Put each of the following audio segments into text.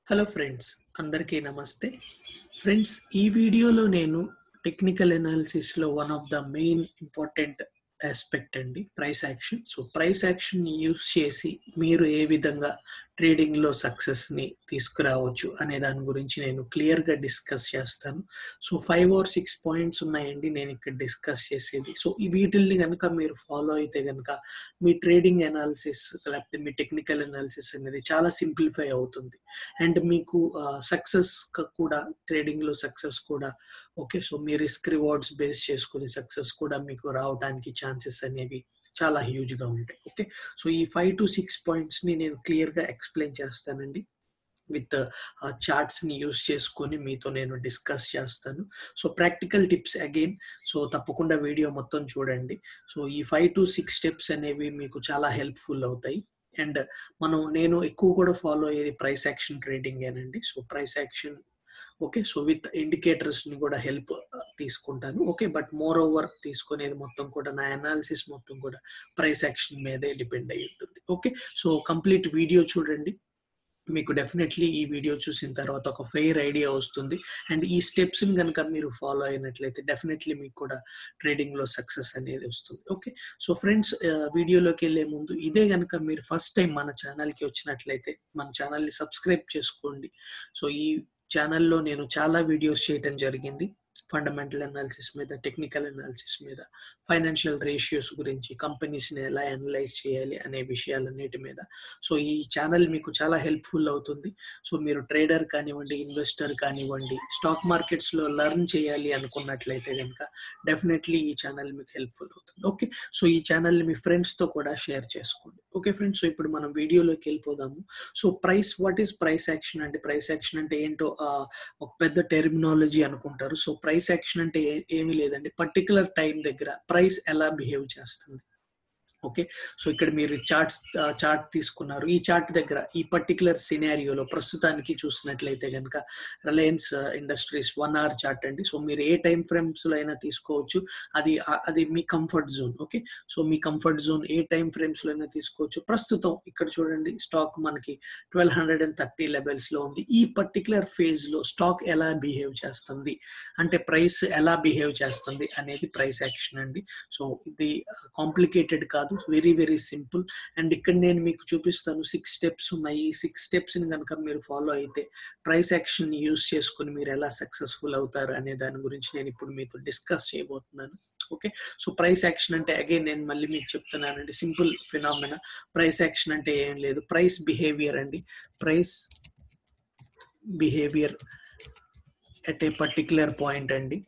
hello friends అందరికీ నమస్తే friends ఈ వీడియోలో నేను టెక్నికల్ ఎనాలిసిస్లో one of the main important aspect అండి price action so price action use చేసి మీరు ఏ విధంగా ట్రేడింగ్లో సక్సెస్ని తీసుకురావచ్చు అనే దాని గురించి నేను క్లియర్గా డిస్కస్ చేస్తాను so five or six points ఉన్నాయండి నేను ఇక్కడ డిస్కస్ చేసేది సో ఈ వీటిల్ని కనుక మీరు ఫాలో అయితే కనుక మీ ట్రేడింగ్ అనాలిసిస్ లేకపోతే మీ టెక్నికల్ అనాలిసిస్ అనేది చాలా సింప్లిఫై అవుతుంది అండ్ మీకు సక్సెస్ కూడా ట్రేడింగ్లో సక్సెస్ కూడా ఓకే సో మీ రిస్క్ రివార్డ్స్ బేస్ చేసుకుని సక్సెస్ కూడా మీకు రావడానికి ఛాన్సెస్ అనేవి చాలా హ్యూజ్గా ఉంటాయి ఓకే సో ఈ ఫైవ్ టు సిక్స్ పాయింట్స్ని నేను క్లియర్గా ఎక్స్ప్లెయిన్ చేస్తానండి విత్ చార్ట్స్ని యూస్ చేసుకొని మీతో నేను డిస్కస్ చేస్తాను so practical tips again so తప్పకుండా వీడియో మొత్తం చూడండి సో ఈ ఫైవ్ టు సిక్స్ స్టెప్స్ అనేవి మీకు చాలా హెల్ప్ఫుల్ అవుతాయి అండ్ మనం నేను ఎక్కువ కూడా ఫాలో అయ్యేది ప్రైస్ యాక్షన్ ట్రేడింగ్ ఏనండి so price action okay so with indicators ని కూడా హెల్ప్ తీసుకుంటాను ఓకే బట్ మోర్ ఓవర్ తీసుకునేది మొత్తం కూడా నా అనాలిసిస్ మొత్తం కూడా ప్రైస్ యాక్షన్ మీదే డిపెండ్ అయి ఉంటుంది ఓకే సో కంప్లీట్ వీడియో చూడండి మీకు డెఫినెట్లీ ఈ వీడియో చూసిన తర్వాత ఒక ఫెయిర్ ఐడియా వస్తుంది అండ్ ఈ స్టెప్స్ కనుక మీరు ఫాలో అయినట్లయితే డెఫినెట్లీ మీకు కూడా ట్రేడింగ్ లో సక్సెస్ అనేది వస్తుంది ఓకే సో ఫ్రెండ్స్ వీడియోలోకి వెళ్ళే ముందు ఇదే కనుక మీరు ఫస్ట్ టైం మన ఛానల్కి వచ్చినట్లయితే మన ఛానల్ని సబ్స్క్రైబ్ చేసుకోండి సో ఈ ఛానల్లో నేను చాలా వీడియోస్ చేయటం జరిగింది ఫండమెంటల్ అనాలిసిస్ మీద టెక్నికల్ అనాలిసిస్ మీద ఫైనాన్షియల్ రేషియోస్ గురించి కంపెనీస్ని ఎలా అనలైజ్ చేయాలి అనే విషయాలన్నిటి మీద సో ఈ ఛానల్ మీకు చాలా హెల్ప్ఫుల్ అవుతుంది సో మీరు ట్రేడర్ కానివ్వండి ఇన్వెస్టర్ కానివ్వండి స్టాక్ మార్కెట్స్లో లర్న్ చేయాలి అనుకున్నట్లయితే కనుక డెఫినెట్లీ ఈ ఛానల్ మీకు హెల్ప్ఫుల్ అవుతుంది ఓకే సో ఈ ఛానల్ని మీ ఫ్రెండ్స్తో కూడా షేర్ చేసుకోండి ఓకే ఫ్రెండ్స్ సో ఇప్పుడు మనం వీడియోలోకి వెళ్ళిపోదాము so price what is price action అంటే ప్రైస్ యాక్షన్ అంటే ఏంటో ఒక పెద్ద టెర్మినాలజీ అనుకుంటారు సో ప్రైస్ యాక్షన్ అంటే ఏమీ లేదండి పర్టికులర్ టైం దగ్గర ప్రైస్ ఎలా బిహేవ్ చేస్తుంది ఓకే సో ఇక్కడ మీరు చార్ట్స్ చార్ట్ తీసుకున్నారు ఈ చార్ట్ దగ్గర ఈ పర్టికులర్ సినారియోలో ప్రస్తుతానికి చూసినట్లయితే కనుక Reliance Industries one hour chart అండి సో మీరు ఏ టైం ఫ్రేమ్స్ లో అయినా తీసుకోవచ్చు అది అది మీ కంఫర్ట్ జోన్ ఓకే సో మీ కంఫర్ట్ జోన్ ఏ టైం ఫ్రేమ్స్ లో అయినా తీసుకోవచ్చు ప్రస్తుతం ఇక్కడ చూడండి స్టాక్ మనకి twelve hundred and thirty levels లో ఉంది ఈ పర్టికులర్ ఫేజ్ లో స్టాక్ ఎలా బిహేవ్ చేస్తుంది అంటే ప్రైస్ ఎలా బిహేవ్ చేస్తుంది అనేది ప్రైస్ యాక్షన్ అండి సో ఇది కాంప్లికేటెడ్ కాదు వెరీ వెరీ సింపుల్ అండ్ ఇక్కడ నేను మీకు చూపిస్తాను సిక్స్ స్టెప్స్ ఉన్నాయి ఈ సిక్స్ స్టెప్స్ ని కనుక మీరు ఫాలో అయితే ప్రైస్ యాక్షన్ యూస్ చేసుకుని మీరు ఎలా సక్సెస్ఫుల్ అవుతారు అనే దాని గురించి నేను ఇప్పుడు మీతో డిస్కస్ చేయబోతున్నాను ఓకే సో ప్రైస్ యాక్షన్ అంటే అగైన్ నేను మళ్ళీ మీకు చెప్తున్నానండి సింపుల్ ఫినామినా ప్రైస్ యాక్షన్ అంటే ఏం లేదు ప్రైస్ బిహేవియర్ అండి price behaviour at a particular point అండి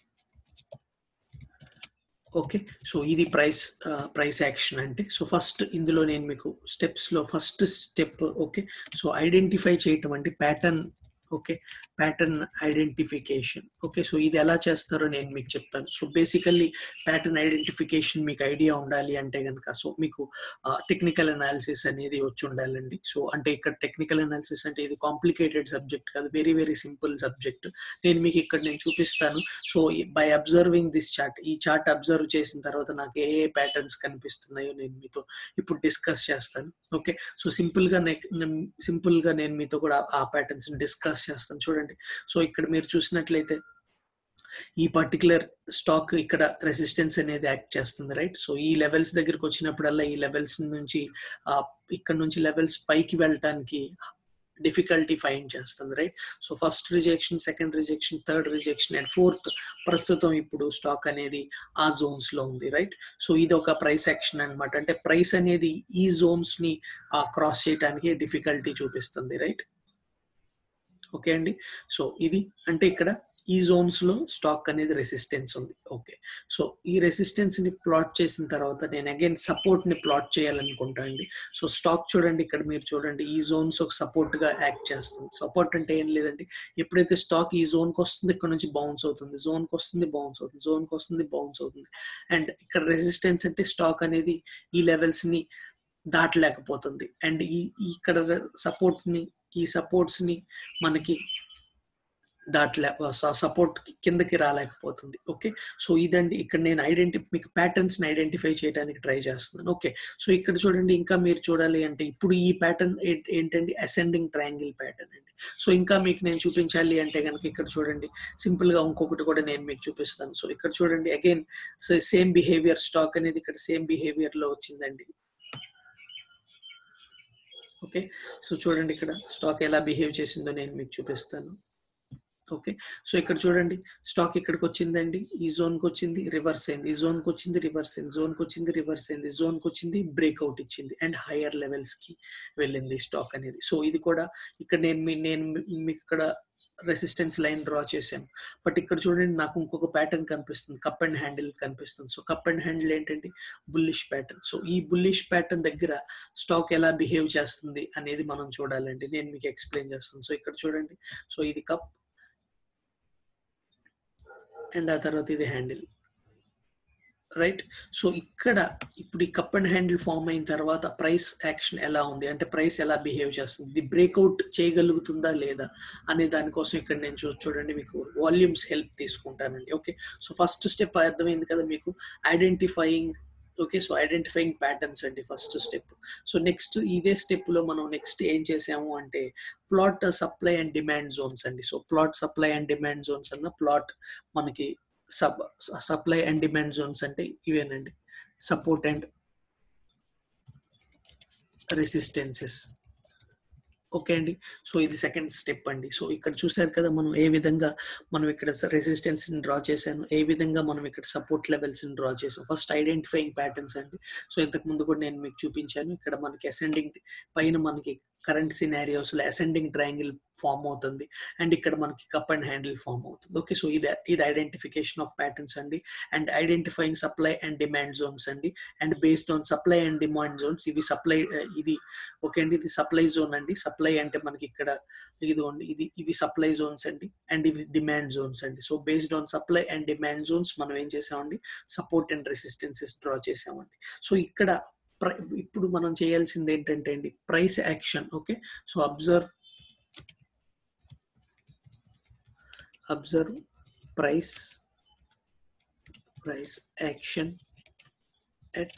ఓకే సో ఇది ప్రైస్ ప్రైస్ యాక్షన్ అంటే సో ఫస్ట్ ఇందులో నేను మీకు స్టెప్స్లో first step okay so identify చేయటం అంటే pattern okay pattern identification okay so ఇది ఎలా చేస్తారో నేను మీకు చెప్తాను సో బేసికల్లీ ప్యాటర్న్ ఐడెంటిఫికేషన్ మీకు ఐడియా ఉండాలి అంటే కనుక సో మీకు టెక్నికల్ అనాలిసిస్ అనేది వచ్చి ఉండాలండి సో అంటే ఇక్కడ టెక్నికల్ అనాలిసిస్ అంటే ఇది కాంప్లికేటెడ్ సబ్జెక్ట్ కాదు వెరీ వెరీ సింపుల్ సబ్జెక్ట్ నేను మీకు ఇక్కడ నేను చూపిస్తాను so by observing this chart ఈ చార్ట్ అబ్జర్వ్ చేసిన తర్వాత నాకు ఏ ఏ ప్యాటర్న్స్ కనిపిస్తున్నాయో నేను మీతో ఇప్పుడు డిస్కస్ చేస్తాను ఓకే సో సింపుల్ గా సింపుల్ గా నేను మీతో కూడా ఆ ప్యాటర్న్స్ డిస్కస్ చేస్తాను చూడండి సో ఇక్కడ మీరు చూసినట్లయితే ఈ పర్టికులర్ స్టాక్ ఇక్కడ రెసిస్టెన్స్ అనేది యాక్ట్ చేస్తుంది రైట్ సో ఈ లెవెల్స్ దగ్గరికి వచ్చినప్పుడల్లా ఈ లెవెల్స్ నుంచి ఇక్కడ నుంచి లెవెల్స్ పైకి వెళ్ళటానికి డిఫికల్టీ ఫైండ్ చేస్తుంది right so first rejection second rejection third rejection and fourth ప్రస్తుతం ఇప్పుడు స్టాక్ అనేది ఆ జోన్స్ లో ఉంది రైట్ సో ఇది ఒక ప్రైస్ యాక్షన్ అనమాట అంటే ప్రైస్ అనేది ఈ జోన్స్ ని క్రాస్ చేయడానికి డిఫికల్టీ చూపిస్తుంది రైట్ ఓకే అండి సో ఇది అంటే ఇక్కడ ఈ జోన్స్ లో స్టాక్ అనేది రెసిస్టెన్స్ ఉంది ఓకే సో ఈ రెసిస్టెన్స్ ని ప్లాట్ చేసిన తర్వాత నేను అగైన్ సపోర్ట్ ని ప్లాట్ చేయాలనుకుంటా అండి సో స్టాక్ చూడండి ఇక్కడ మీరు చూడండి ఈ జోన్స్ ఒక సపోర్ట్ గా యాక్ట్ చేస్తుంది సపోర్ట్ అంటే ఏం లేదండి ఎప్పుడైతే స్టాక్ ఈ జోన్ కి వస్తుంది ఇక్కడ నుంచి బౌన్స్ అవుతుంది జోన్ కి వస్తుంది బౌన్స్ అవుతుంది జోన్ కి వస్తుంది బౌన్స్ అవుతుంది అండ్ ఇక్కడ రెసిస్టెన్స్ అంటే స్టాక్ అనేది ఈ లెవెల్స్ ని దాటలేకపోతుంది అండ్ ఈ ఇక్కడ సపోర్ట్ ని ఈ సపోర్ట్స్ ని మనకి దాట్లే సపోర్ట్ కిందకి రాలేకపోతుంది ఓకే సో ఇదండి ఇక్కడ నేను ఐడెంటి మీకు ప్యాటర్న్స్ ని ఐడెంటిఫై చేయడానికి ట్రై చేస్తున్నాను ఓకే సో ఇక్కడ చూడండి ఇంకా మీరు చూడాలి అంటే ఇప్పుడు ఈ ప్యాటర్న్ ఏంటండి అసెండింగ్ ట్రయాంగిల్ ప్యాటర్న్ అండి సో ఇంకా మీకు నేను చూపించాలి అంటే కనుక ఇక్కడ చూడండి సింపుల్ గా ఇంకొకటి కూడా నేను మీకు చూపిస్తాను సో ఇక్కడ చూడండి అగైన్ సేమ్ బిహేవియర్ స్టాక్ అనేది ఇక్కడ సేమ్ బిహేవియర్ లో వచ్చిందండి ఓకే సో చూడండి ఇక్కడ స్టాక్ ఎలా బిహేవ్ చేసిందో నేను మీకు చూపిస్తాను ఓకే సో ఇక్కడ చూడండి స్టాక్ ఇక్కడికి వచ్చిందండి ఈ జోన్ కి వచ్చింది రివర్స్ అయింది ఈ జోన్ కి వచ్చింది రివర్స్ అయింది జోన్ కి వచ్చింది రివర్స్ అయింది జోన్ కి వచ్చింది బ్రేక్అవుట్ ఇచ్చింది అండ్ హైయర్ లెవెల్స్ కి వెళ్ళింది స్టాక్ అనేది సో ఇది కూడా ఇక్కడ నేను మీ- నేను మీకు ఇక్కడ రెసిస్టెన్స్ లైన్ డ్రా చేశాను బట్ ఇక్కడ చూడండి నాకు ఇంకొక ప్యాటర్న్ కనిపిస్తుంది కప్ అండ్ హ్యాండిల్ కనిపిస్తుంది సో కప్ అండ్ హ్యాండిల్ ఏంటంటే బుల్లిష్ ప్యాటర్న్ సో ఈ బుల్లిష్ ప్యాటర్న్ దగ్గర స్టాక్ ఎలా బిహేవ్ చేస్తుంది అనేది మనం చూడాలండి నేను మీకు ఎక్స్ప్లెయిన్ చేస్తాను సో ఇక్కడ చూడండి సో ఇది కప్ అండ్ ఆ తర్వాత ఇది హ్యాండిల్ రైట్ సో ఇక్కడ ఇప్పుడు ఈ కప్ అండ్ హ్యాండిల్ ఫామ్ అయిన తర్వాత ప్రైస్ యాక్షన్ ఎలా ఉంది అంటే ప్రైస్ ఎలా బిహేవ్ చేస్తుంది ఇది బ్రేక్అవుట్ చేయగలుగుతుందా లేదా అనే దానికోసం ఇక్కడ నేను చూ చూడండి మీకు వాల్యూమ్స్ హెల్ప్ తీసుకుంటానండి ఓకే సో ఫస్ట్ స్టెప్ అర్థమైంది కదా మీకు identifying okay so identifying patterns అండి ఫస్ట్ స్టెప్ సో నెక్స్ట్ ఇదే స్టెప్ లో మనం నెక్స్ట్ ఏం చేసాము అంటే plot supply and demand zones అండి so plot supply and demand zones అన్న ప్లాట్ మనకి sub supply and demand zones అంటే ఇవేనండి సపోర్ట్ అండ్ రెసిస్టెన్సెస్ ఓకే అండి సో ఇది సెకండ్ స్టెప్ అండి సో ఇక్కడ చూసారు కదా మనం ఏ విధంగా మనం ఇక్కడ రెసిస్టెన్స్ ని డ్రా చేశాను ఏ విధంగా మనం ఇక్కడ సపోర్ట్ లెవెల్స్ ని డ్రా చేసాం ఫస్ట్ ఐడెంటిఫైయింగ్ ప్యాటర్న్స్ అండి సో ఇంతకు ముందు కూడా నేను మీకు చూపించాను ఇక్కడ మనకి అసెండింగ్ పైన మనకి కరెంట్ సినారియోస్ లో అసెండింగ్ ట్రయాంగిల్ ఫామ్ అవుతుంది అండ్ ఇక్కడ మనకి కప్ అండ్ హ్యాండిల్ ఫామ్ అవుతుంది ఓకే సో ఇది ఇది ఐడెంటిఫికేషన్ ఆఫ్ ప్యాటర్న్స్ అండి and identifying supply and demand zones అండి and based on supply and demand zones ఇవి సప్లై ఇది ఓకే అండి ఇది సప్లై జోన్ అండి సప్లై అంటే మనకి ఇక్కడ ఇదిగోండి ఇది ఇవి సప్లై జోన్స్ అండి అండ్ ఇవి డిమాండ్ జోన్స్ అండి so based on supply and demand zones మనం ఏం చేసామండి సపోర్ట్ అండ్ రెసిస్టెన్సెస్ డ్రా చేసామండి సో ఇక్కడ ప్ర- ఇప్పుడు మనం చేయాల్సింది ఏంటంటే అండి price action okay so observe observe price price action at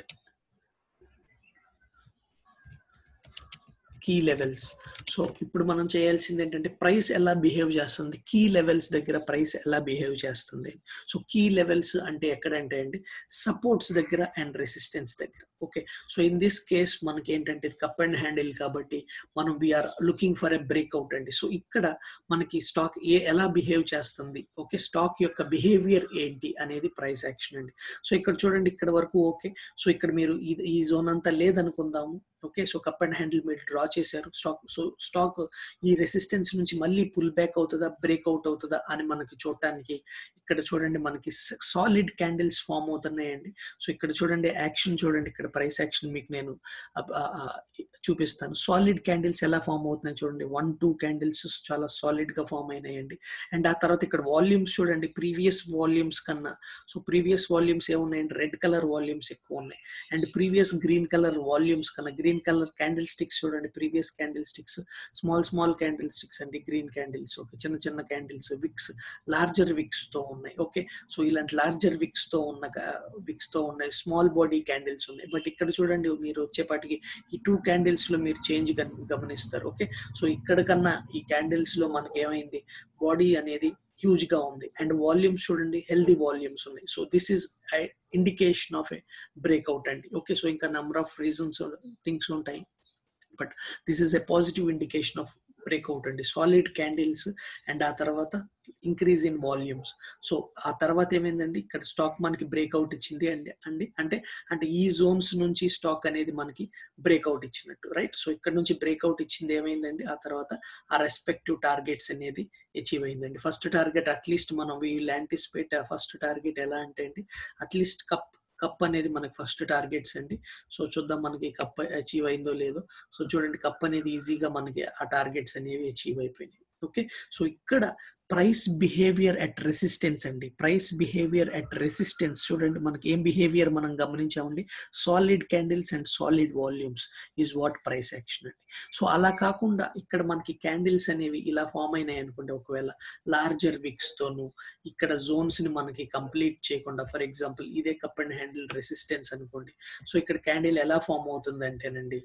key levels so ఇప్పుడు మనం చేయాల్సింది ఏంటంటే ప్రైస్ ఎలా బిహేవ్ చేస్తుంది కీ లెవెల్స్ దగ్గర ప్రైస్ ఎలా బిహేవ్ చేస్తుంది సో కీ లెవెల్స్ అంటే ఎక్కడంటే అండి సపోర్ట్స్ దగ్గర అండ్ రెసిస్టెన్స్ దగ్గర okay so in this case మనకి ఏంటంటే కప్ అండ్ హ్యాండిల్ కాబట్టి మనం we're looking for a breakout అండి సో ఇక్కడ మనకి స్టాక్ ఏ ఎలా బిహేవ్ చేస్తుంది ఓకే స్టాక్ యొక్క బిహేవియర్ ఏంటి అనేది ప్రైస్ యాక్షన్ అండి సో ఇక్కడ చూడండి ఇక్కడ వరకు ఓకే సో ఇక్కడ మీరు ఈ- ఈ జోన్ అంతా లేదనుకుందాము okay so cup and handle మీరు డ్రా చేశారు స్టాక్ సో స్టాక్ ఈ రెసిస్టెన్స్ నుంచి మళ్ళీ పుల్ బ్యాక్ అవుతుందా బ్రేక్అవుట్ అవుతుందా అని మనకి చూడటానికి ఇక్కడ చూడండి మనకి సాలిడ్ క్యాండిల్స్ ఫామ్ అవుతున్నాయండి సో ఇక్కడ చూడండి యాక్షన్ చూడండి ఇక్కడ ప్రైస్ యాక్షన్ మీకు నేను అబ్- ఆ- ఆ చూపిస్తాను సాలిడ్ క్యాండిల్స్ ఎలా ఫామ్ అవుతున్నాయి చూడండి వన్ టూ క్యాండిల్స్ చాలా సాలిడ్ గా ఫామ్ అయినాయండి అండ్ ఆ తర్వాత ఇక్కడ వాల్యూమ్స్ చూడండి ప్రీవియస్ వాల్యూమ్స్ కన్నా సో ప్రీవియస్ వాల్యూమ్స్ ఏమున్నాయండి రెడ్ కలర్ వాల్యూమ్స్ ఎక్కువ ఉన్నాయి and previous green colour volumes కన్నా గ్రీన్ కలర్ క్యాండిల్ స్టిక్స్ చూడండి previous candle sticks small small candle sticks అండి గ్రీన్ క్యాండిల్స్ ఓకే చిన్న చిన్న క్యాండిల్స్ విక్స్ లార్జర్ విక్స్ తో ఉన్నాయి ఓకే సో ఇలాంటి లార్జర్ విక్స్ తో ఉన్న విక్స్ తో ఉన్నాయి స్మాల్ బాడీ క్యాండిల్స్ ఉన్నాయి బట్ ఇక్కడ చూడండి మీరు వచ్చేపాటికి ఈ టూ క్యాండిల్స్ లో మీరు చేంజ్ గమనిస్తారు ఓకే సో ఇక్కడ కన్నా ఈ క్యాండిల్స్ లో మనకి ఏమైంది బాడీ అనేది హ్యూజ్ గా ఉంది అండ్ వాల్యూమ్స్ చూడండి హెల్దీ వాల్యూమ్స్ ఉన్నాయి so this is indication of a breakout అండి ఓకే సో ఇంకా నెంబర్ ఆఫ్ రీజన్స్ థింగ్స్ ఉంటాయి but this is a positive indication of breakout అండి సాలిడ్ క్యాండిల్స్ అండ్ ఆ తర్వాత ఇంక్రీజ్ ఇన్ వాల్యూమ్స్ సో ఆ తర్వాత ఏమైందండి ఇక్కడ స్టాక్ మనకి బ్రేక్అవుట్ ఇచ్చింది అండి అండి అంటే అంటే ఈ జోన్స్ నుంచి స్టాక్ అనేది మనకి బ్రేక్అవుట్ ఇచ్చినట్టు రైట్ సో ఇక్కడ నుంచి బ్రేక్అవుట్ ఇచ్చింది ఏమైందండి ఆ తర్వాత ఆ రెస్పెక్టివ్ టార్గెట్స్ అనేది అచీవ్ అయిందండి ఫస్ట్ టార్గెట్ అట్లీస్ట్ మనం వీళ్ళు యాంటిసిపేట్ ఫస్ట్ టార్గెట్ ఎలా అంటే అండి అట్లీస్ట్ కప్ కప్ అనేది మనకి ఫస్ట్ టార్గెట్స్ అండి సో చూద్దాం మనకి కప్ అచీవ్ అయిందో లేదో సో చూడండి కప్ అనేది ఈజీగా మనకి ఆ టార్గెట్స్ అనేవి అచీవ్ అయిపోయినాయి ఓకే సో ఇక్కడ ప్రైస్ బిహేవియర్ అట్ రెసిస్టెన్స్ అండి ప్రైస్ బిహేవియర్ అట్ రెసిస్టెన్స్ చూడండి మనకి ఏం బిహేవియర్ మనం గమనించామండి solid candles and solid volumes is what price action అండి సో అలా కాకుండా ఇక్కడ మనకి క్యాండిల్స్ అనేవి ఇలా ఫామ్ అయినాయి అనుకోండి ఒకవేళ లార్జర్ విక్స్ తోను ఇక్కడ జోన్స్ ని మనకి కంప్లీట్ చేయకుండా ఫర్ ఎగ్జాంపుల్ ఇదే కప్ అండ్ హ్యాండిల్ రెసిస్టెన్స్ అనుకోండి సో ఇక్కడ క్యాండిల్ ఎలా ఫామ్ అవుతుంది అంటేనండి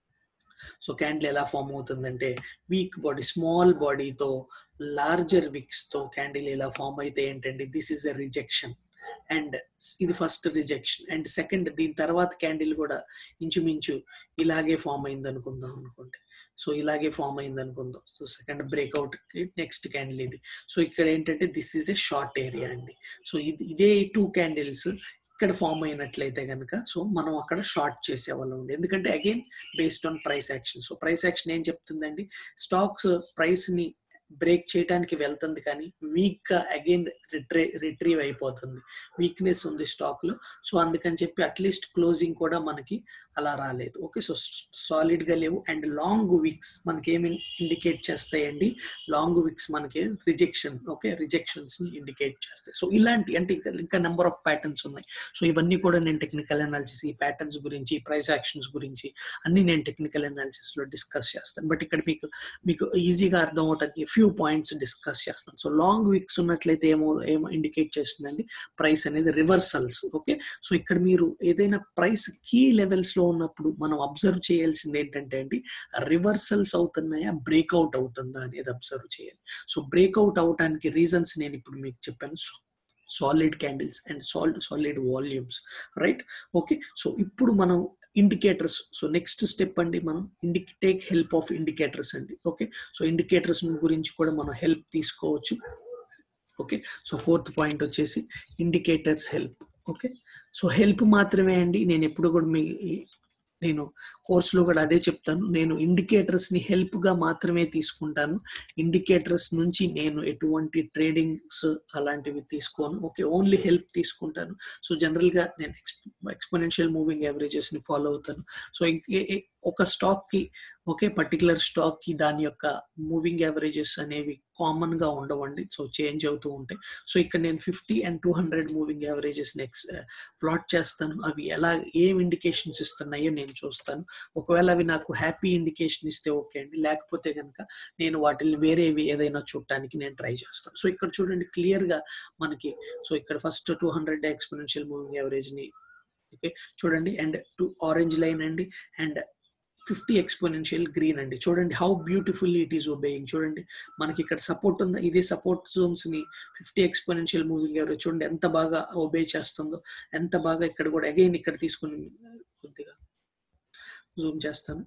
సో క్యాండిల్ ఎలా ఫామ్ అవుతుందంటే వీక్ బాడీ స్మాల్ బాడీతో లార్జర్ విక్స్ తో క్యాండిల్ ఎలా ఫామ్ అయితే ఏంటండి this is a rejection and ఇది ఫస్ట్ రిజెక్షన్ అండ్ సెకండ్ దీని తర్వాత క్యాండిల్ కూడా ఇంచుమించు ఇలాగే ఫామ్ అయింది అనుకుందాం అనుకోండి సో ఇలాగే ఫామ్ అయింది అనుకుందాం so second breakout next candle ఇది సో ఇక్కడ ఏంటంటే this is a short area అండి సో ఇది ఇదే టూ క్యాండిల్స్ ఇక్కడ ఫామ్ అయినట్లయితే కనుక సో మనం అక్కడ షార్ట్ చేసే వాళ్ళం ఉండి ఎందుకంటే again based on price action so price action ఏం చెప్తుందండి స్టాక్స్ ప్రైస్ ని బ్రేక్ చేయడానికి వెళ్తుంది కానీ వీక్ గా అగైన్ రిట్రీ రిట్రీవ్ అయిపోతుంది వీక్నెస్ ఉంది స్టాక్ లో సో అందుకని చెప్పి అట్లీస్ట్ క్లోజింగ్ కూడా మనకి అలా రాలేదు ఓకే సో సాలిడ్ గా లేవు అండ్ లాంగ్ వీక్స్ మనకి ఏమి ఇండికేట్ చేస్తాయండి లాంగ్ వీక్స్ మనకి రిజెక్షన్ ఓకే రిజెక్షన్స్ ని ఇండికేట్ చేస్తాయి సో ఇలాంటి అంటే ఇంకా ఇంకా నెంబర్ ఆఫ్ ప్యాటర్న్స్ ఉన్నాయి సో ఇవన్నీ కూడా నేను టెక్నికల్ అనాలిసిస్ ఈ ప్యాటర్న్స్ గురించి ప్రైస్ యాక్షన్స్ గురించి అన్ని నేను టెక్నికల్ అనాలిసిస్ లో డిస్కస్ చేస్తాను బట్ ఇక్కడ మీకు మీకు ఈజీగా అర్థం అవటానికి ఫ్యూ పాయింట్స్ డిస్కస్ చేస్తాను సో లాంగ్ వీక్స్ ఉన్నట్లయితే ఏమో ఏమో ఇండికేట్ చేస్తుందండి ప్రైస్ అనేది రివర్సల్స్ ఓకే సో ఇక్కడ మీరు ఏదైనా ప్రైస్ కీ లెవెల్స్ లో ఉన్నప్పుడు మనం అబ్జర్వ్ చేయాల్సింది ఏంటంటే అండి రివర్సల్స్ అవుతున్నాయా బ్రేక్అవుట్ అవుతుందా అనేది అబ్జర్వ్ చేయాలి సో బ్రేక్అవుట్ అవటానికి రీజన్స్ నేను ఇప్పుడు మీకు చెప్పాను సాలిడ్ క్యాండిల్స్ అండ్ సాల్ట్ solid volumes right okay so ఇప్పుడు మనం ఇండికేటర్స్ సో నెక్స్ట్ స్టెప్ అండి మనం ఇండి టేక్ హెల్ప్ ఆఫ్ ఇండికేటర్స్ అండి ఓకే సో ఇండికేటర్స్ గురించి కూడా మనం హెల్ప్ తీసుకోవచ్చు ఓకే సో ఫోర్త్ పాయింట్ వచ్చేసి indicators help okay so help మాత్రమే అండి నేను ఎప్పుడు కూడా మీ నేను కోర్సులో కూడా అదే చెప్తాను నేను ఇండికేటర్స్ ని హెల్ప్ గా మాత్రమే తీసుకుంటాను ఇండికేటర్స్ నుంచి నేను ఎటువంటి ట్రేడింగ్స్ అలాంటివి తీసుకోను ఓకే ఓన్లీ హెల్ప్ తీసుకుంటాను సో జనరల్ గా నేను ఎక్స్పోనెన్షియల్ మూవింగ్ యావరేజెస్ ని ఫాలో అవుతాను సో ఒక స్టాక్ కి ఒకే పర్టికులర్ స్టాక్ కి దాని యొక్క మూవింగ్ యావరేజెస్ అనేవి కామన్ గా ఉండవండి సో చేంజ్ అవుతూ ఉంటాయి సో ఇక్కడ నేను fifty and two hundred moving averages next plot చేస్తాను అవి ఎలా ఏం ఇండికేషన్స్ ఇస్తున్నాయో నేను చూస్తాను ఒకవేళ అవి నాకు హ్యాపీ ఇండికేషన్ ఇస్తే ఓకే అండి లేకపోతే కనుక నేను వాటిని వేరేవి ఏదైనా చూడటానికి నేను ట్రై చేస్తాను సో ఇక్కడ చూడండి క్లియర్ గా మనకి సో ఇక్కడ first two hundred exponential moving average ని ఓకే చూడండి అండ్ టూ ఆరెంజ్ లైన్ అండి అండ్ ఫిఫ్టీ ఎక్స్పోనెన్షియల్ గ్రీన్ అండి చూడండి how beautifully it is obeying చూడండి మనకి ఇక్కడ సపోర్ట్ ఉందా ఇదే సపోర్ట్ జోన్స్ ని ఫిఫ్టీ ఎక్స్పోనెన్షియల్ మూవింగ్ ఎవరు చూడండి ఎంత బాగా ఒబే చేస్తుందో ఎంత బాగా ఇక్కడ కూడా అగైన్ ఇక్కడ తీసుకుని కొద్దిగా జూమ్ చేస్తాను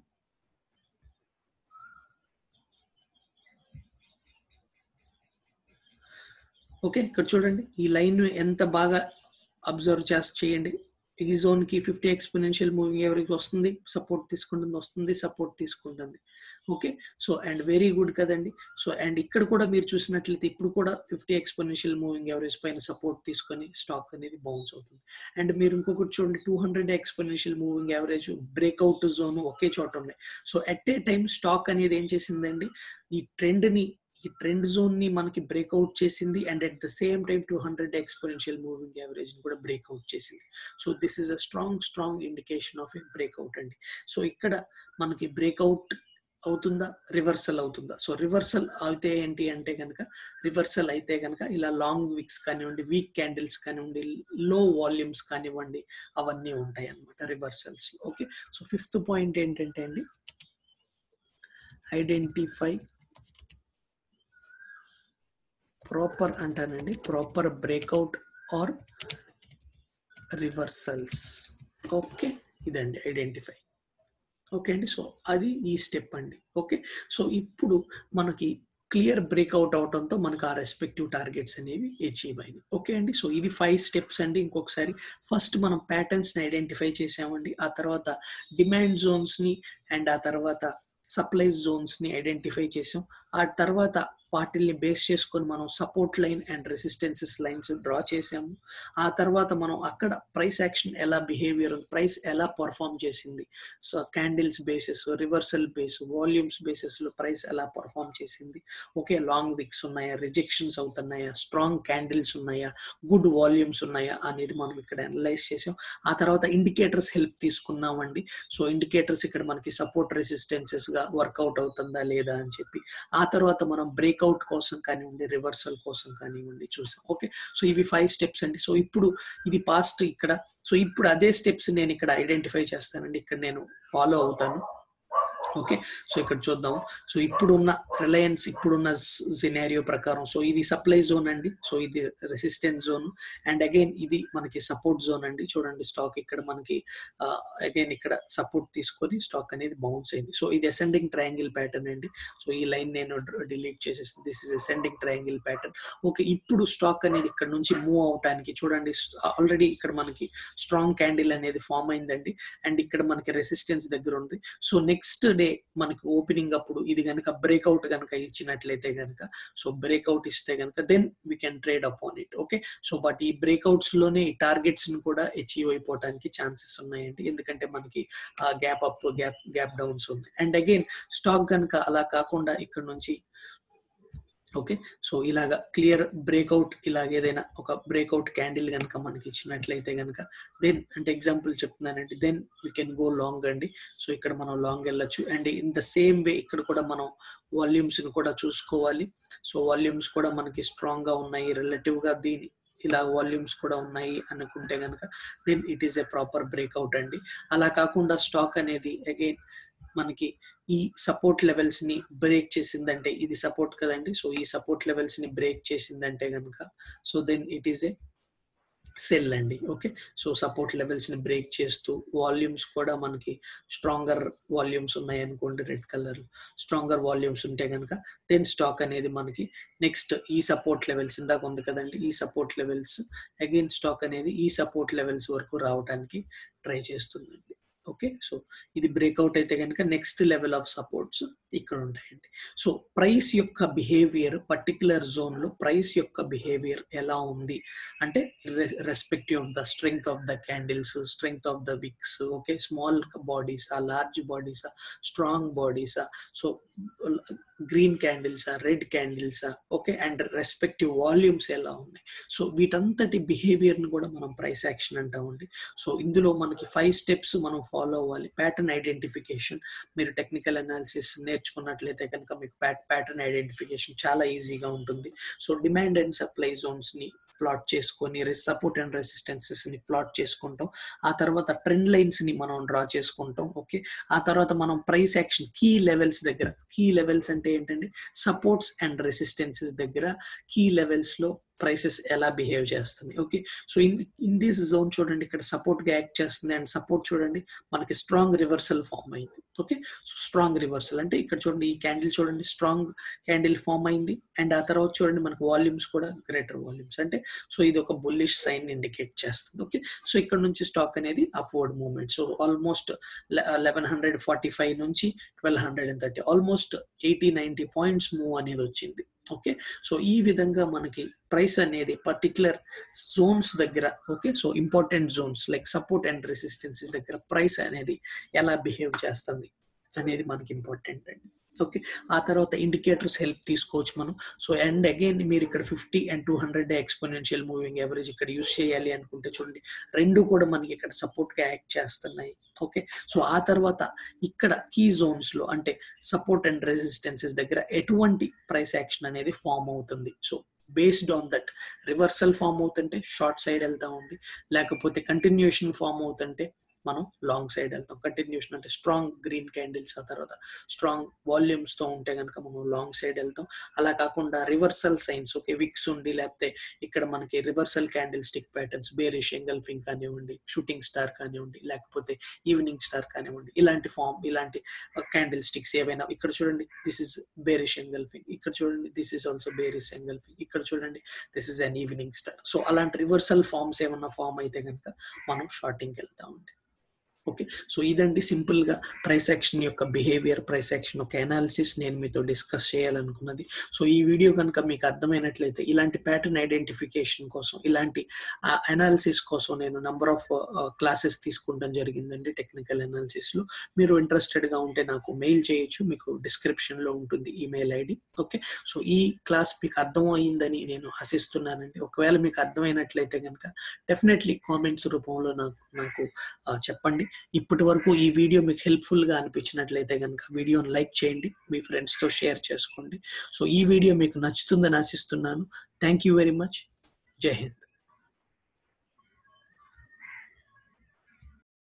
ఓకే ఇక్కడ చూడండి ఈ లైన్ ఎంత బాగా అబ్జర్వ్ చేసి చేయండి ఈ జోన్ కి ఫిఫ్టీ ఎక్స్పోనెన్షియల్ మూవింగ్ ఎవరికి వస్తుంది సపోర్ట్ తీసుకుంటుంది వస్తుంది సపోర్ట్ తీసుకుంటుంది okay so and very good కదండి సో అండ్ ఇక్కడ కూడా మీరు చూసినట్లయితే ఇప్పుడు కూడా ఫిఫ్టీ ఎక్స్పోనెన్షియల్ మూవింగ్ ఎవరేజ్ పైన సపోర్ట్ తీసుకొని స్టాక్ అనేది బౌన్స్ అవుతుంది అండ్ మీరు ఇంకొకటి చూడండి two hundred exponential moving average breakout zone ఒకే చోట ఉన్నాయి so at a time stock అనేది ఏం చేసిందండి ఈ ట్రెండ్ ని ఈ ట్రెండ్ జోన్ ని మనకి బ్రేక్అవుట్ చేసింది and at the same time two hundred exponential moving average ని కూడా బ్రేక్అవుట్ చేసింది so this is a strong strong indication of a breakout అండి సో ఇక్కడ మనకి బ్రేక్అవుట్ అవుతుందా రివర్సల్ అవుతుందా సో రివర్సల్ అయితే ఏంటి అంటే కనుక రివర్సల్ అయితే కనుక ఇలా లాంగ్ వీక్స్ కానివ్వండి వీక్ క్యాండిల్స్ కానివ్వండి లో వాల్యూమ్స్ కానివ్వండి అవన్నీ ఉంటాయి అన్నమాట reversals okay so fifth point ఏంటంటే అండి ఐడెంటిఫై ప్రాపర్ అంటానండి proper breakout or reversals okay ఇదండి ఐడెంటిఫై ఓకే అండి సో అది ఈ స్టెప్ అండి ఓకే సో ఇప్పుడు మనకి క్లియర్ బ్రేక్అవుట్ అవడంతో మనకు ఆ రెస్పెక్టివ్ టార్గెట్స్ అనేవి అచీవ్ అయినాయి ఓకే అండి సో ఇది ఫైవ్ స్టెప్స్ అండి ఇంకొకసారి ఫస్ట్ మనం ప్యాటర్న్స్ ని ఐడెంటిఫై చేసామండి ఆ తర్వాత డిమాండ్ జోన్స్ ని అండ్ ఆ తర్వాత సప్లై జోన్స్ ని ఐడెంటిఫై చేసాం ఆ తర్వాత వాటిల్ని బేస్ చేసుకొని మనం support line and resistances lines draw చేసాము ఆ తర్వాత మనం అక్కడ ప్రైస్ యాక్షన్ ఎలా బిహేవియర్ ప్రైస్ ఎలా పర్ఫామ్ చేసింది so candles bases reversal base volumes bases లో ప్రైస్ ఎలా పర్ఫామ్ చేసింది ఓకే లాంగ్ విక్స్ ఉన్నాయా రిజెక్షన్స్ అవుతున్నాయా స్ట్రాంగ్ క్యాండిల్స్ ఉన్నాయా గుడ్ వాల్యూమ్స్ ఉన్నాయా అనేది మనం ఇక్కడ అనలైజ్ చేసాం ఆ తర్వాత ఇండికేటర్స్ హెల్ప్ తీసుకున్నామండి సో ఇండికేటర్స్ ఇక్కడ మనకి సపోర్ట్ రెసిస్టెన్సెస్ గా వర్కౌట్ అవుతుందా లేదా అని చెప్పి ఆ తర్వాత మనం బ్రేక్అవుట్ కోసం కానివ్వండి రివర్సల్ కోసం కానివ్వండి చూసాం ఓకే సో ఇవి ఫైవ్ స్టెప్స్ అండి సో ఇప్పుడు ఇది పాస్ట్ ఇక్కడ సో ఇప్పుడు అదే స్టెప్స్ నేను ఇక్కడ ఐడెంటిఫై చేస్తానండి ఇక్కడ నేను ఫాలో అవుతాను ఓకే సో ఇక్కడ చూద్దాం సో ఇప్పుడున్న రిలయన్స్ ఇప్పుడున్న సినారియో ప్రకారం సో ఇది సప్లై జోన్ అండి సో ఇది రెసిస్టెన్స్ జోన్ అండ్ అగైన్ ఇది మనకి సపోర్ట్ జోన్ అండి చూడండి స్టాక్ ఇక్కడ మనకి అగైన్ ఇక్కడ సపోర్ట్ తీసుకొని స్టాక్ అనేది బౌన్స్ అయింది సో ఇది అసెండింగ్ ట్రయాంగిల్ ప్యాటర్న్ అండి సో ఈ లైన్ నేను డిలీట్ చేసేస్తాను this is ascending triangle pattern okay ఇప్పుడు స్టాక్ అనేది ఇక్కడ నుంచి మూవ్ అవటానికి చూడండి ఆల్రెడీ ఇక్కడ మనకి స్ట్రాంగ్ క్యాండిల్ అనేది ఫామ్ అయిందండి అండ్ ఇక్కడ మనకి రెసిస్టెన్స్ దగ్గర ఉంది సో నెక్స్ట్ డే మనకి ఓపెనింగ్ అప్పుడు ఇది కనుక బ్రేక్అవుట్ కనుక ఇచ్చినట్లయితే కనుక సో బ్రేక్అవుట్ ఇస్తే కనుక then we can trade upon it okay so but ఈ బ్రేక్అవుట్స్ లోనే ఈ టార్గెట్స్ ని కూడా అచీవ్ అయిపోవడానికి ఛాన్సెస్ ఉన్నాయండి ఎందుకంటే మనకి gap up gap gap downs ఉన్నాయి అండ్ అగైన్ స్టాక్ కనుక అలా కాకుండా ఇక్కడ నుంచి ఓకే సో ఇలాగా క్లియర్ బ్రేక్అవుట్ ఇలాగ ఏదైనా ఒక బ్రేక్అవుట్ క్యాండిల్ కనుక మనకి ఇచ్చినట్లయితే కనుక దెన్ అంటే ఎగ్జాంపుల్ చెప్తున్నానంటే then we can go long అండి సో ఇక్కడ మనం లాంగ్ వెళ్ళొచ్చు and in the same way ఇక్కడ కూడా మనం వాల్యూమ్స్ ని కూడా చూసుకోవాలి సో వాల్యూమ్స్ కూడా మనకి స్ట్రాంగ్ గా ఉన్నాయి రిలేటివ్ గా దీని ఇలా వాల్యూమ్స్ కూడా ఉన్నాయి అనుకుంటే కనుక then it is a proper breakout అండి అలా కాకుండా స్టాక్ అనేది అగైన్ మనకి ఈ సపోర్ట్ లెవెల్స్ ని బ్రేక్ చేసిందంటే ఇది సపోర్ట్ కదండి సో ఈ సపోర్ట్ లెవెల్స్ ని బ్రేక్ చేసిందంటే కనుక so then it is a sell అండి ఓకే సో సపోర్ట్ లెవెల్స్ ని బ్రేక్ చేస్తూ వాల్యూమ్స్ కూడా మనకి స్ట్రాంగర్ వాల్యూమ్స్ ఉన్నాయి అనుకోండి రెడ్ కలర్ స్ట్రాంగర్ వాల్యూమ్స్ ఉంటే కనుక దెన్ స్టాక్ అనేది మనకి నెక్స్ట్ ఈ సపోర్ట్ లెవెల్స్ ఇందాక ఉంది కదండి ఈ సపోర్ట్ లెవెల్స్ అగైన్ స్టాక్ అనేది ఈ సపోర్ట్ లెవెల్స్ వరకు రావడానికి ట్రై చేస్తుందండి ఓకే సో ఇది బ్రేక్అవుట్ అయితే కనుక నెక్స్ట్ లెవెల్ ఆఫ్ సపోర్ట్స్ ఇక్కడ ఉంటాయండి సో ప్రైస్ యొక్క బిహేవియర్ పర్టికులర్ జోన్ లో ప్రైస్ యొక్క బిహేవియర్ ఎలా ఉంది అంటే respective of the strength of the candles strength of the wicks okay small బాడీసా లార్జ్ బాడీసా స్ట్రాంగ్ బాడీసా సో గ్రీన్ క్యాండిల్సా రెడ్ క్యాండిల్సా ఓకే అండ్ రెస్పెక్టివ్ వాల్యూమ్స్ ఎలా ఉన్నాయి సో వీటంతటి బిహేవియర్ ని కూడా మనం ప్రైస్ యాక్షన్ అంటామండి సో ఇందులో మనకి ఫైవ్ స్టెప్స్ మనం ఫాలో అవ్వాలి ప్యాటర్న్ ఐడెంటిఫికేషన్ మీరు టెక్నికల్ అనాలిసిస్ నేర్చుకున్నట్లయితే కనుక మీకు ప్యాటర్న్ ఐడెంటిఫికేషన్ చాలా ఈజీగా ఉంటుంది so demand and supply zones ని ప్లాట్ చేసుకొని సపోర్ట్ అండ్ రెసిస్టెన్సెస్ ని ప్లాట్ చేసుకుంటాం ఆ తర్వాత ట్రెండ్ లైన్స్ ని మనం డ్రా చేసుకుంటాం ఓకే ఆ తర్వాత మనం ప్రైస్ యాక్షన్ కీ లెవెల్స్ దగ్గర కీ లెవెల్స్ అంటే ఏంటంటే సపోర్ట్స్ అండ్ రెసిస్టెన్సెస్ దగ్గర కీ లెవెల్స్ లో ప్రైసెస్ ఎలా బిహేవ్ చేస్తుంది okay so in in this zone చూడండి ఇక్కడ సపోర్ట్ గా యాక్ట్ చేస్తుంది అండ్ సపోర్ట్ చూడండి మనకి స్ట్రాంగ్ రివర్సల్ ఫామ్ అయింది ఓకే సో స్ట్రాంగ్ రివర్సల్ అంటే ఇక్కడ చూడండి ఈ క్యాండిల్ చూడండి స్ట్రాంగ్ క్యాండిల్ ఫామ్ అయింది అండ్ ఆ తర్వాత చూడండి మనకు వాల్యూమ్స్ కూడా గ్రేటర్ వాల్యూమ్స్ అంటే సో ఇది ఒక బుల్లిష్ సైన్ ఇండికేట్ చేస్తుంది ఓకే సో ఇక్కడ నుంచి స్టాక్ అనేది upward movement so almost eleven hundred forty five నుంచి twelve hundred and thirty almost eighty ninety points move అనేది వచ్చింది ఓకే సో ఈ విధంగా మనకి ప్రైస్ అనేది పర్టికులర్ జోన్స్ దగ్గర okay so important zones like support and resistances దగ్గర ప్రైస్ అనేది ఎలా బిహేవ్ చేస్తుంది అనేది మనకి ఇంపార్టెంట్ అండి ఓకే ఆ తర్వాత ఇండికేటర్స్ హెల్ప్ తీసుకోవచ్చు మనం సో అండ్ అగైన్ మీరు ఇక్కడ fifty and two hundred exponential moving average ఇక్కడ యూస్ చేయాలి అనుకుంటే చూడండి రెండు కూడా మనకి ఇక్కడ సపోర్ట్ గా యాక్ట్ చేస్తున్నాయి ఓకే సో ఆ తర్వాత ఇక్కడ కీ జోన్స్ లో అంటే సపోర్ట్ అండ్ రెసిస్టెన్సెస్ దగ్గర ఎటువంటి ప్రైస్ యాక్షన్ అనేది ఫామ్ అవుతుంది so based on that reversal form అవుతుంటే షార్ట్ సైడ్ వెళ్తా ఉంది లేకపోతే కంటిన్యూషన్ ఫామ్ అవుతుంటే మనం లాంగ్ సైడ్ వెళ్తాం కంటిన్యూషన్ అంటే స్ట్రాంగ్ గ్రీన్ క్యాండిల్స్ ఆ తర్వాత స్ట్రాంగ్ వాల్యూమ్స్ తో ఉంటే కనుక మనం లాంగ్ సైడ్ వెళ్తాం అలా కాకుండా రివర్సల్ సైన్స్ ఓకే విక్స్ ఉండి లేకపోతే ఇక్కడ మనకి reversal candlestick patterns bearish engulfing కానివ్వండి షూటింగ్ స్టార్ కానివ్వండి లేకపోతే ఈవినింగ్ స్టార్ కానివ్వండి ఇలాంటి ఫామ్ ఇలాంటి క్యాండిల్ స్టిక్స్ ఏవైనా ఇక్కడ చూడండి దిస్ ఇస్ బేరిష్ ఎంగల్ఫింగ్ ఇక్కడ చూడండి this is also bearish engulfing ఇక్కడ చూడండి this is an evening star so అలాంటి రివర్సల్ ఫార్మ్స్ ఏమన్నా ఫామ్ అయితే కనుక మనం షార్టింగ్కి వెళ్తా ఉంటాం ఓకే సో ఇదండి సింపుల్ గా ప్రైస్ యాక్షన్ యొక్క బిహేవియర్ ప్రైస్ యాక్షన్ యొక్క అనాలిసిస్ నేను మీతో డిస్కస్ చేయాలనుకున్నది సో ఈ వీడియో కనుక మీకు అర్థమైనట్లయితే ఇలాంటి ప్యాటర్న్ ఐడెంటిఫికేషన్ కోసం ఇలాంటి అనాలిసిస్ కోసం నేను నంబర్ ఆఫ్ క్లాసెస్ తీసుకుంటాం జరిగిందండి టెక్నికల్ అనాలిసిస్ లో మీరు ఇంట్రెస్టెడ్ గా ఉంటే నాకు మెయిల్ చేయొచ్చు మీకు డిస్క్రిప్షన్ లో ఉంటుంది ఈమెయిల్ ఐడి ఓకే సో ఈ క్లాస్ మీకు అర్థం అయిందని నేను ఆశిస్తున్నానండి ఒకవేళ మీకు అర్థమైనట్లయితే కనుక డెఫినెట్లీ కామెంట్స్ రూపంలో నాకు నాకు చెప్పండి ఇప్పటి వరకు ఈ వీడియో మీకు హెల్ప్ఫుల్ గా అనిపించినట్లయితే కనుక వీడియోని లైక్ చేయండి మీ ఫ్రెండ్స్ తో షేర్ చేసుకోండి సో ఈ వీడియో మీకు నచ్చుతుందని ఆశిస్తున్నాను థ్యాంక్ యూ వెరీ మచ్ జై హింద్